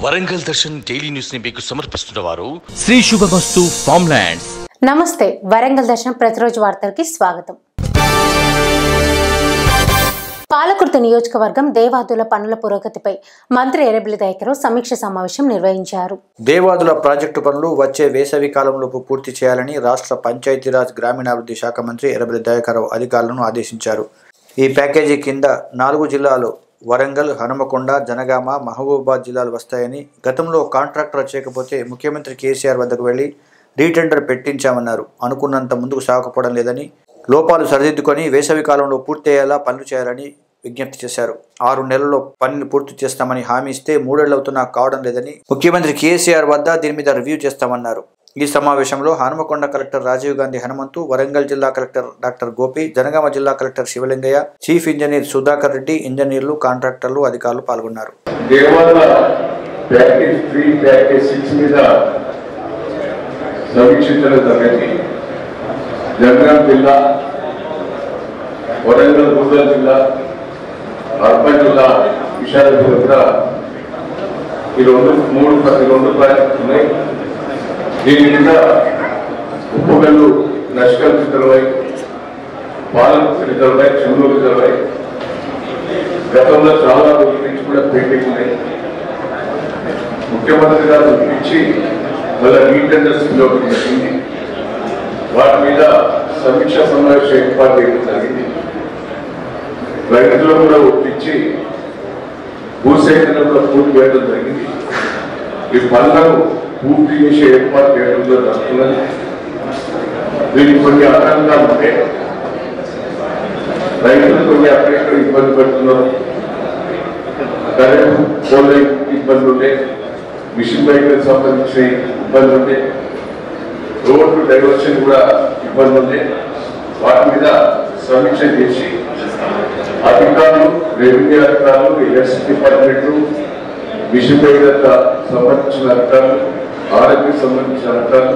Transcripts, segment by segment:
Warangal Darshan daily news ని మీకు సమర్పిస్తున్న వారు శ్రీ శుభమస్తు ఫామ్ ల్యాండ్స్ నమస్తే వరంగల్ దర్శనం ప్రతిరోజు వార్తలకి స్వాగతం పాలకుర్తి నియోజకవర్గం దేవాదుల పనుల పురోగతిపై మంత్రి ఎర్రబెల్లి దయాకరావు సమీక్ష సమావేశం నిర్వహించారు దేవాదుల ప్రాజెక్టు పనులు వచ్చే వేసవి కాలంలోపు పూర్తి చేయాలని రాష్ట్ర పంచాయతీరాజ్ గ్రామీణాభివృద్ధి శాఖ మంత్రి ఎర్రబెల్లి దయాకరావు అధికారులను ఆదేశించారు ఈ ప్యాకేజీ కింద నాలుగు జిల్లాలు వరంగల్ హనుమకొండ జనగామ మహబూబాబాద్ జిల్లాలు వస్తాయని గతంలో కాంట్రాక్టర్ చేయకపోతే ముఖ్యమంత్రి కేసీఆర్ వద్దకు వెళ్లి రీటెండర్ పెట్టించామన్నారు అనుకున్నంత ముందుకు సాగకపోవడం లేదని లోపాలు సరిదిద్దుకొని వేసవి కాలంలో పూర్తయ్యేలా పనులు చేయాలని విజ్ఞప్తి చేశారు ఆరు నెలల్లో పనిని పూర్తి చేస్తామని హామీ ఇస్తే మూడేళ్లవుతున్నా కావడం లేదని ముఖ్యమంత్రి కేసీఆర్ వద్ద దీని మీద రివ్యూ చేస్తామన్నారు ఈ సమావేశంలో హనుమకొండ కలెక్టర్ రాజీవ్ గాంధీ హనుమంతు వరంగల్ జిల్లా కలెక్టర్ డాక్టర్ గోపి జనగామ జిల్లా collector Sivalingaiah chief engineer Sudhakar Reddy ఇంజనీర్లు కాంట్రాక్టర్లు అధికారులు పాల్గొన్నారు దేవాల ప్యాకేజ్ త్రీ ప్యాకేజ్ సిక్స్ మీద సమీక్షించడం జరిగింది జనగాం జిల్లా వరంగల్ రూరల్ జిల్లా అర్బన్ జిల్లా విషయాలు కూడా ఈ రెండు మూడు ఈ రెండు ప్రాజెక్టులు ఉన్నాయి దీని కింద ఉప్పుగల్లు నష్కల్ రిజర్వాయ్ పాలక రిజర్వాయ్ చెన్నూరు రిజర్వాయ్ గతంలో చాలా రోజుల నుంచి కూడా పెండింగ్ ఉన్నాయి ముఖ్యమంత్రి గారు ఇచ్చి మళ్ళీ రీటెండర్స్ పిలవడం జరిగింది వాటి మీద సమీక్ష సమావేశం ఏర్పాటు చేయడం జరిగింది రైతులు కూడా ఒప్పించి భూసేకరణ కూడా పూర్తి చేయడం జరిగింది ఈ పనులను పూర్తి చేసే ఏర్పాటు చేయడం కూడా జరుగుతున్నది దీనికి కొన్ని ఆటంకాలు ఉంటాయి రైతులు కొన్ని అక్కడెక్కడ ఇబ్బంది పడుతున్నారు కరెంట్ పోలే ఇబ్బందులు ఉండే మిషన్ బైక్ సంబంధించిన ఇబ్బందులు ఉండే రోడ్డు డైవర్షన్ కూడా ఇబ్బంది ఉంది వాటి మీద సమీక్ష చేసి అధికారులు రెవెన్యూ అధికారులు ఎలక్ట్రిసిటీ డిపార్ట్మెంట్ మిషన్ బైక్ సంబంధించిన అధికారులు ఆరోగ్యం సంబంధించిన అధికారులు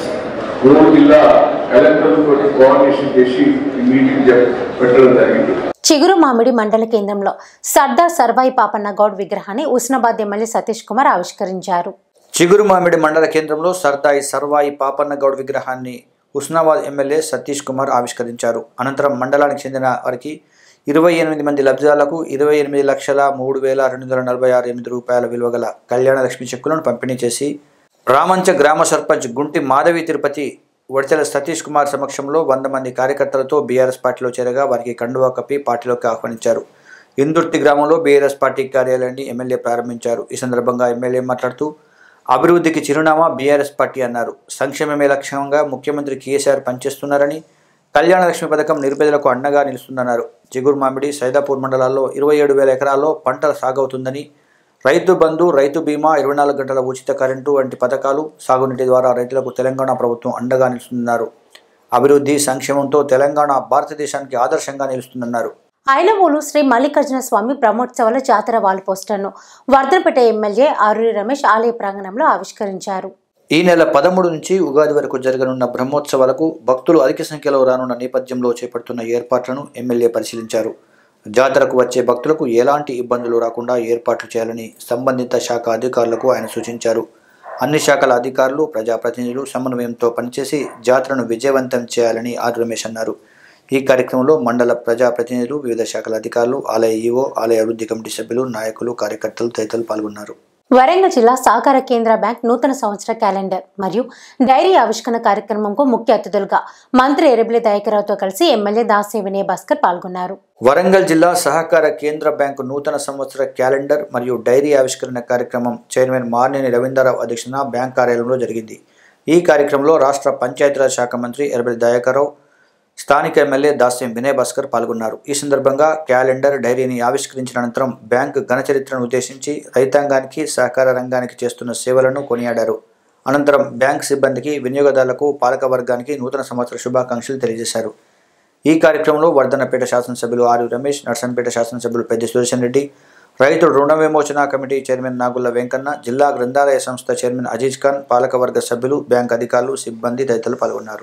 మూడు జిల్లా కలెక్టర్లతో కోఆర్డినేషన్ చేసి ఈ మీటింగ్ జప్- పెట్టడం జరిగింది చిగురు మామిడి మండల కేంద్రంలో సర్దార్ సర్వాయి పాపన్న గౌడ్ విగ్రహాన్ని ఉస్నాబాద్ ఎమ్మెల్యే సతీష్ కుమార్ ఆవిష్కరించారు చిగురు మామిడి మండల కేంద్రంలో సర్దాయి సర్వాయి పాపన్న గౌడ్ విగ్రహాన్ని హుస్నాబాద్ ఎమ్మెల్యే సతీష్ కుమార్ ఆవిష్కరించారు అనంతరం మండలానికి చెందిన వారికి ఇరవై ఎనిమిది మంది లబ్ధిదారులకు ఇరవై ఎనిమిది లక్షల మూడు వేల రెండు వందల నలభై ఆరు ఎనిమిది రూపాయల విలువ గల కళ్యాణ లక్ష్మి చెక్కులను పంపిణీ చేసి రామంచ గ్రామ సర్పంచ్ గుంటి మాధవి తిరుపతి వడితెల సతీష్ కుమార్ సమక్షంలో వంద మంది కార్యకర్తలతో బీఆర్ఎస్ పార్టీలో చేరగా వారికి కండువా కప్పి పార్టీలోకి ఆహ్వానించారు ఇందుర్తి గ్రామంలో బీఆర్ఎస్ పార్టీ కార్యాలయాన్ని ఎమ్మెల్యే ప్రారంభించారు ఈ సందర్భంగా ఎమ్మెల్యే మాట్లాడుతూ అభివృద్ధికి చిరునామా బీఆర్ఎస్ పార్టీ అన్నారు సంక్షేమమే లక్ష్యంగా ముఖ్యమంత్రి కేసీఆర్ పనిచేస్తున్నారని కళ్యాణ లక్ష్మి పథకం నిరుపేదలకు అండగా నిలుస్తుందన్నారు చిగురు మామిడి సైదాపూర్ మండలాల్లో ఇరవై ఏడు వేల ఎకరాల్లో పంట సాగవుతుందని రైతు బంధు రైతు బీమా ఇరవై నాలుగు గంటల ఉచిత కరెంటు వంటి పథకాలు సాగునీటి ద్వారా రైతులకు తెలంగాణ ప్రభుత్వం అండగా నిలుస్తుందన్నారు అభివృద్ధి సంక్షేమంతో తెలంగాణ భారతదేశానికి ఆదర్శంగా నిలుస్తుందన్నారు ఐలవోలు శ్రీ మల్లికార్జున స్వామి బ్రహ్మోత్సవాల జాతర వాల్ పోస్టర్ను వర్ధనపేట ఎమ్మెల్యే ఆరూరి రమేష్ ఆలయ ప్రాంగణంలో ఆవిష్కరించారు ఈ నెల పదమూడు నుంచి ఉగాది వరకు జరగనున్న బ్రహ్మోత్సవాలకు భక్తులు అధిక సంఖ్యలో రానున్న నేపథ్యంలో చేపడుతున్న ఏర్పాట్లను ఎమ్మెల్యే పరిశీలించారు జాతరకు వచ్చే భక్తులకు ఎలాంటి ఇబ్బందులు రాకుండా ఏర్పాట్లు చేయాలని సంబంధిత శాఖ అధికారులకు ఆయన సూచించారు అన్ని శాఖల అధికారులు ప్రజాప్రతినిధులు సమన్వయంతో పనిచేసి జాతరను విజయవంతం చేయాలని ఆర్ రమేష్ అన్నారు ఈ కార్యక్రమంలో మండల ప్రజాప్రతినిధులు వివిధ శాఖల అధికారులు ఆలయ ఈవో ఆలయ అభివృద్ధి కమిటీ సభ్యులు నాయకులు కార్యకర్తలు తదితరులు పాల్గొన్నారు వరంగల్ జిల్లా సహకార కేంద్ర బ్యాంక్ నూతన సంవత్సర క్యాలెండర్ మరియు డైరీ ఆవిష్కరణ కార్యక్రమంకు ముఖ్య అతిథులుగా మంత్రి ఎరబిలి దయాకరావుతో కలిసి ఎమ్మెల్యే దాసి వినయ్ భాస్కర్ పాల్గొన్నారు వరంగల్ జిల్లా సహకార కేంద్ర బ్యాంకు నూతన సంవత్సర క్యాలెండర్ మరియు డైరీ ఆవిష్కరణ కార్యక్రమం చైర్మన్ మార్నేని రవీంద్రరావు అధ్యక్షతన బ్యాంక్ కార్యాలయంలో జరిగింది ఈ కార్యక్రమంలో రాష్ట్ర పంచాయతీరాజ్ శాఖ మంత్రి ఎర్బెల్ దయాకరావు స్థానిక ఎమ్మెల్యే దాస్యం వినయ్ భాస్కర్ పాల్గొన్నారు ఈ సందర్భంగా క్యాలెండర్ డైరీని ఆవిష్కరించిన అనంతరం బ్యాంకు ఘన చరిత్రను ఉద్దేశించి రైతాంగానికి సహకార రంగానికి చేస్తున్న సేవలను కొనియాడారు అనంతరం బ్యాంక్ సిబ్బందికి వినియోగదారులకు పాలక వర్గానికి నూతన సంవత్సర శుభాకాంక్షలు తెలియజేశారు ఈ కార్యక్రమంలో వర్ధనపేట శాసనసభ్యులు ఆరు రమేష్ నర్సంపేట శాసనసభ్యులు పెద్ద సుదర్శన్ రెడ్డి రైతు రుణ విమోచన కమిటీ చైర్మన్ నాగుల్ల వెంకన్న జిల్లా గ్రంథాలయ సంస్థ చైర్మన్ అజీజ్ ఖాన్ పాలకవర్గ సభ్యులు బ్యాంక్ అధికారులు సిబ్బంది తదితరులు పాల్గొన్నారు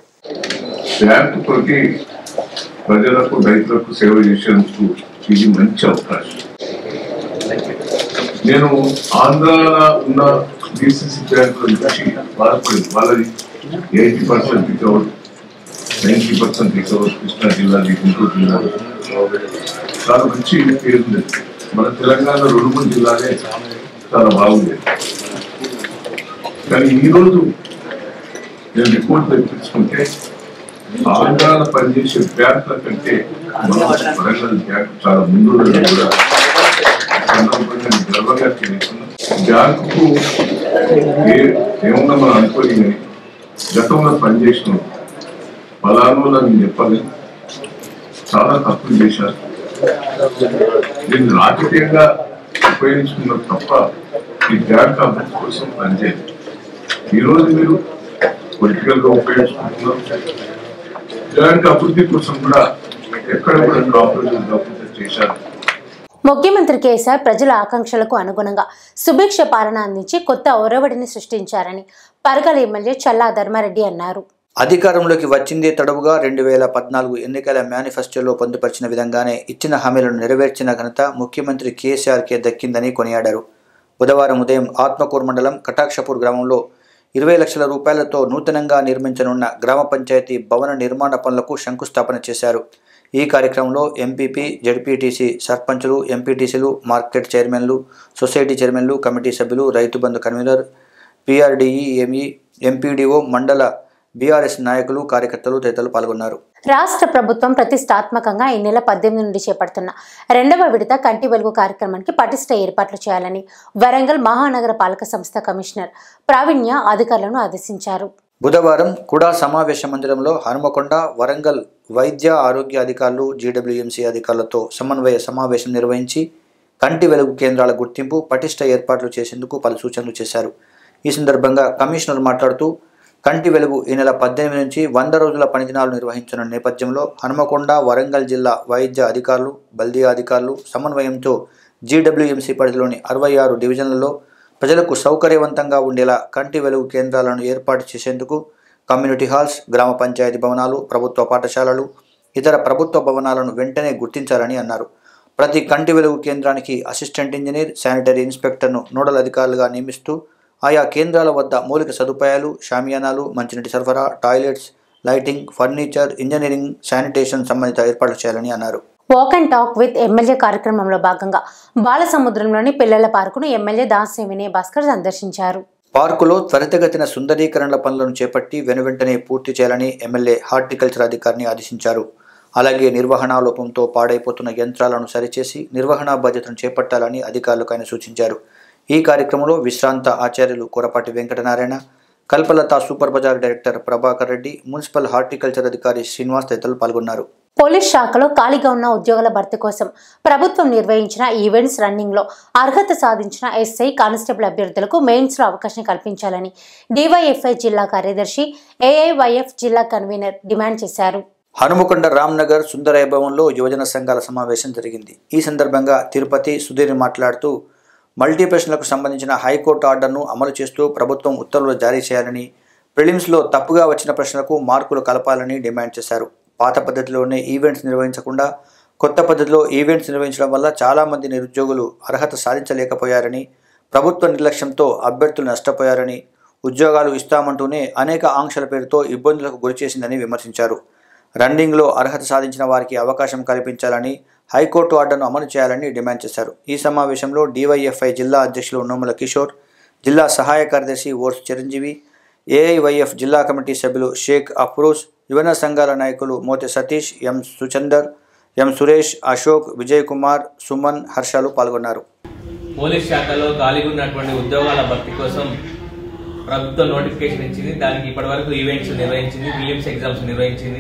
బ్యాంకు తోటి ప్రజలకు రైతులకు సేవ చేసేందుకు ఇది మంచి అవకాశం నేను ఆంధ్రాలో ఉన్న డిసిసి బ్యాంకుల నుంచి బాధపడింది వాళ్ళది eighty percent recover ninety percent recover Krishna జిల్లాది గుంటూరు జిల్లా చాలా మంచి పేరుంది మన తెలంగాణ రెండు మూడు జిల్లాలే చాలా బాగుంది కానీ ఈరోజు నేను రిపోర్ట్ తెప్పించుకుంటే ఆంధ్రాలో పనిచేసే బ్యాంకుల కంటే మన వరంగల్ బ్యాంక్ చాలా ముందు కూడా సందర్భంగా నేను గర్వంగా తెలియజేస్తున్నాను. బ్యాంకుకు ఏ- ఏమన్నా మనం అనుకోని కానీ గతంలో పనిచేసిన ఫలాను నేను చెప్పాలి చాలా తప్పులు చేశారు నేను రాజకీయంగా ఉపయోగించుకున్న తప్ప ఈ బ్యాంక్ అభివృద్ధి కోసం పనిచేయదు ఈరోజు మీరు పొలిటికల్ గా ఉపయోగించుకుంటున్నారు బ్యాంక్ అభివృద్ధి కోసం కూడా ఎక్కడ కూడా కాంప్రమైజ్ కాకుండా చేశారు ముఖ్యమంత్రి కేసీఆర్ ప్రజల ఆకాంక్షలకు అనుగుణంగా సుభిక్ష పాలన అందించి కొత్త ఒరవడిని సృష్టించారని పరగల ఎమ్మెల్యే చల్లా ధర్మారెడ్డి అన్నారు అధికారంలోకి వచ్చిందే తడవుగా రెండు వేల పద్నాలుగు ఎన్నికల మేనిఫెస్టోలో పొందుపరిచిన విధంగానే ఇచ్చిన హామీలను నెరవేర్చిన ఘనత ముఖ్యమంత్రి కేసీఆర్కే దక్కిందని కొనియాడారు బుధవారం ఉదయం ఆత్మకూరు మండలం కటాక్షపూర్ గ్రామంలో ఇరవై లక్షల రూపాయలతో నూతనంగా నిర్మించనున్న గ్రామ పంచాయతీ భవన నిర్మాణ పనులకు శంకుస్థాపన చేశారు ఈ కార్యక్రమంలో ఎంపీపీ జడ్పీటీసీ సర్పంచులు ఎంపీటీసీలు మార్కెట్ చైర్మన్లు సొసైటీ చైర్మన్లు కమిటీ సభ్యులు Rythu Bandhu convener PRDE ME MPDO మండల బీఆర్ఎస్ నాయకులు కార్యకర్తలు తదితరులు పాల్గొన్నారు రాష్ట్ర ప్రభుత్వం ప్రతిష్టాత్మకంగా ఈ నెల పద్దెనిమిది నుండి చేపడుతున్న రెండవ విడత కంటి వెలుగు కార్యక్రమానికి పటిష్ట ఏర్పాట్లు చేయాలని వరంగల్ మహానగర పాలక సంస్థ కమిషనర్ ప్రావీణ్య అధికారులను ఆదేశించారు బుధవారం కుడా సమావేశ మందిరంలో హనుమకొండ వరంగల్ వైద్య ఆరోగ్య అధికారులు జీడబ్ల్యూఎంసీ అధికారులతో సమన్వయ సమావేశం నిర్వహించి కంటి వెలుగు కేంద్రాల గుర్తింపు పటిష్ట ఏర్పాట్లు చేసేందుకు పలు సూచనలు చేశారు ఈ సందర్భంగా కమిషనర్ మాట్లాడుతూ కంటి వెలుగు ఈ నెల పద్దెనిమిది నుంచి వంద రోజుల పనిదినాలు నిర్వహించిన నేపథ్యంలో హనుమకొండ వరంగల్ జిల్లా వైద్య అధికారులు బల్దియా అధికారులు సమన్వయంతో జీడబ్ల్యూఎంసీ పరిధిలోని అరవై ఆరు డివిజన్లలో ప్రజలకు సౌకర్యవంతంగా ఉండేలా కంటి వెలుగు కేంద్రాలను ఏర్పాటు చేసేందుకు కమ్యూనిటీ హాల్స్ గ్రామ పంచాయతీ భవనాలు ప్రభుత్వ పాఠశాలలు ఇతర ప్రభుత్వ భవనాలను వెంటనే గుర్తించాలని అన్నారు ప్రతి కంటి వెలుగు కేంద్రానికి అసిస్టెంట్ ఇంజనీర్ శానిటరీ ఇన్స్పెక్టర్ను నోడల్ అధికారులుగా నియమిస్తూ ఆయా కేంద్రాల వద్ద మౌలిక సదుపాయాలు షామియానాలు మంచినీటి సరఫరా toilets lighting furniture engineering sanitation సంబంధిత ఏర్పాట్లు చేయాలని అన్నారు walk and talk with MLA కార్యక్రమంలో భాగంగా బాలసముద్రంలోని పిల్లల పార్కును ఎమ్మెల్యే దాసే వినయ్ భాస్కర్ సందర్శించారు పార్కులో త్వరితగతిన సుందరీకరణల పనులను చేపట్టి వెనువెంటనే పూర్తి చేయాలని ఎమ్మెల్యే హార్టికల్చర్ అధికారిని ఆదేశించారు అలాగే నిర్వహణా లోపంతో పాడైపోతున్న యంత్రాలను సరిచేసి నిర్వహణా బాధ్యతను చేపట్టాలని అధికారులకు ఆయన సూచించారు ఈ కార్యక్రమంలో విశ్రాంత ఆచార్యులు Kurapati Venkatanarayana Kalpalatha super bazaar director Prabhakar Reddy municipal horticulture అధికారి శ్రీనివాస్ తదితరులు పాల్గొన్నారు పోలీస్ శాఖలో ఖాళీగా ఉన్న ఉద్యోగాల భర్తీ కోసం ప్రభుత్వం నిర్వహించిన ఈవెంట్స్ రన్నింగ్ లో అర్హత సాధించిన ఎస్ఐ కానిస్టేబుల్ అభ్యర్థులకు మెయిన్స్ లో అవకాశం కల్పించాలని డివైఎఫ్ఐ జిల్లా కార్యదర్శి ఏఐవైఎఫ్ జిల్లా కన్వీనర్ డిమాండ్ చేశారు హనుమకొండ రామ్నగర్ సుందరయ్య భవన్లో యువజన సంఘాల సమావేశం జరిగింది ఈ సందర్భంగా తిరుపతి సుధీర్ మాట్లాడుతూ మల్టీప్రెషన్లకు సంబంధించిన హైకోర్టు ఆర్డర్ను అమలు చేస్తూ ప్రభుత్వం ఉత్తర్వులు జారీ చేయాలని ప్రిలిమ్స్లో తప్పుగా వచ్చిన ప్రశ్నలకు మార్కులు కలపాలని డిమాండ్ చేశారు పాత పద్ధతిలోనే ఈవెంట్స్ నిర్వహించకుండా కొత్త పద్ధతిలో ఈవెంట్స్ నిర్వహించడం వల్ల చాలామంది నిరుద్యోగులు అర్హత సాధించలేకపోయారని ప్రభుత్వ నిర్లక్ష్యంతో అభ్యర్థులు నష్టపోయారని ఉద్యోగాలు ఇస్తామంటూనే అనేక ఆంక్షల పేరుతో ఇబ్బందులకు గురిచేసిందని విమర్శించారు రన్నింగ్లో అర్హత సాధించిన వారికి అవకాశం కల్పించాలని హైకోర్టు ఆర్డర్ను అమలు చేయాలని డిమాండ్ చేశారు ఈ సమావేశంలో డివైఎఫ్ఐ జిల్లా అధ్యక్షులు నోముల కిషోర్ జిల్లా సహాయ కార్యదర్శి ఓర్స్ చిరంజీవి ఏఐవైఎఫ్ జిల్లా కమిటీ సభ్యులు షేక్ అఫ్రూజ్ యువన సంఘాల నాయకులు మోతే సతీష్ ఎం సుచందర్ ఎం సురేష్ అశోక్ విజయ్ కుమార్ సుమన్ హర్షాలు పాల్గొన్నారు పోలీస్ శాఖలో ఖాళీగా ఉన్నటువంటి ఉద్యోగాల భర్తీ కోసం ప్రభుత్వం నోటిఫికేషన్ ఇచ్చింది దానికి ఇప్పటి వరకు ఈవెంట్స్ నిర్వహించింది ఫిలిమ్స్ ఎగ్జామ్స్ నిర్వహించింది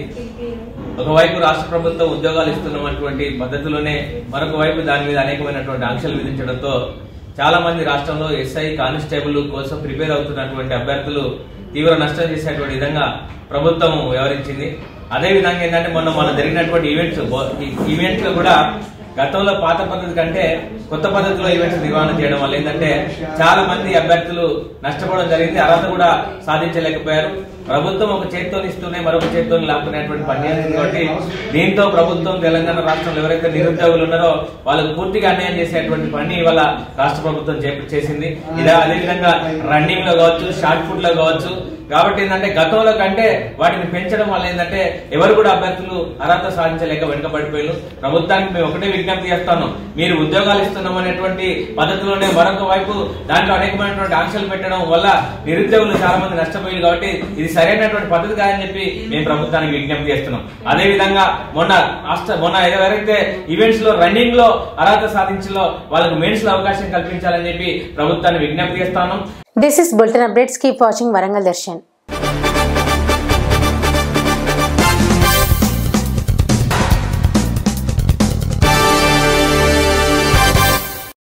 ఒకవైపు రాష్ట్ర ప్రభుత్వం ఉద్యోగాలు ఇస్తున్నటువంటి పద్ధతిలోనే మరొక వైపు దాని మీద అనేకమైనటువంటి ఆంక్షలు విధించడంతో చాలా మంది రాష్ట్రంలో ఎస్ఐ కానిస్టేబుల్ కోసం ప్రిపేర్ అవుతున్నటువంటి అభ్యర్థులు తీవ్ర నష్టం చేసేటువంటి విధంగా ప్రభుత్వం వ్యవహరించింది అదే విధంగా ఏంటంటే మొన్న మన జరిగినటువంటి ఈవెంట్స్ ఈవెంట్స్ లో కూడా గతంలో పాత పద్ధతి కంటే కొత్త పద్ధతిలో ఈవెంట్స్ నిర్వహణ చేయడం వల్ల ఏంటంటే చాలా మంది అభ్యర్థులు నష్టపోవడం జరిగింది అర్హత కూడా సాధించలేకపోయారు ప్రభుత్వం ఒక చేతితో ఇస్తూనే మరొక చేతితో లాక్కునేటువంటి పని చేస్తుంది కాబట్టి దీంతో ప్రభుత్వం తెలంగాణ రాష్ట్రంలో ఎవరైతే నిరుద్యోగులు ఉన్నారో వాళ్ళకు పూర్తిగా అన్యాయం చేసేటువంటి పని ఇవాళ రాష్ట్ర ప్రభుత్వం చేప- చేసింది ఇదే అదేవిధంగా రన్నింగ్ లో కావచ్చు షార్ట్ ఫుట్ లో కావచ్చు కాబట్టి ఏంటంటే గతంలో కంటే వాటిని పెంచడం వల్ల ఏంటంటే ఎవరు కూడా అభ్యర్థులు అర్హత సాధించలేక వెనుకబడిపోయారు ప్రభుత్వానికి మేము ఒకటే విజ్ఞప్తి చేస్తాను మీరు ఉద్యోగాలు ఇస్తున్నాం అనేటువంటి పద్ధతిలోనే మరొక వైపు దాంట్లో అనేకమైనటువంటి ఆంక్షలు పెట్టడం వల్ల నిరుద్యోగులు చాలా మంది నష్టపోయారు కాబట్టి ఇది సరైనటువంటి పద్ధతి కాదని చెప్పి మేము ప్రభుత్వానికి విజ్ఞప్తి చేస్తున్నాం అదే విధంగా మొన్న రాష్ట్ర మొన్న ఎవరైతే ఈవెంట్స్ లో రన్నింగ్ లో అర్హత సాధించలో వాళ్ళకు మెయిన్స్ లో అవకాశం కల్పించాలని చెప్పి ప్రభుత్వాన్ని విజ్ఞప్తి చేస్తాను this is bulletin updates keep watching Warangal Darshan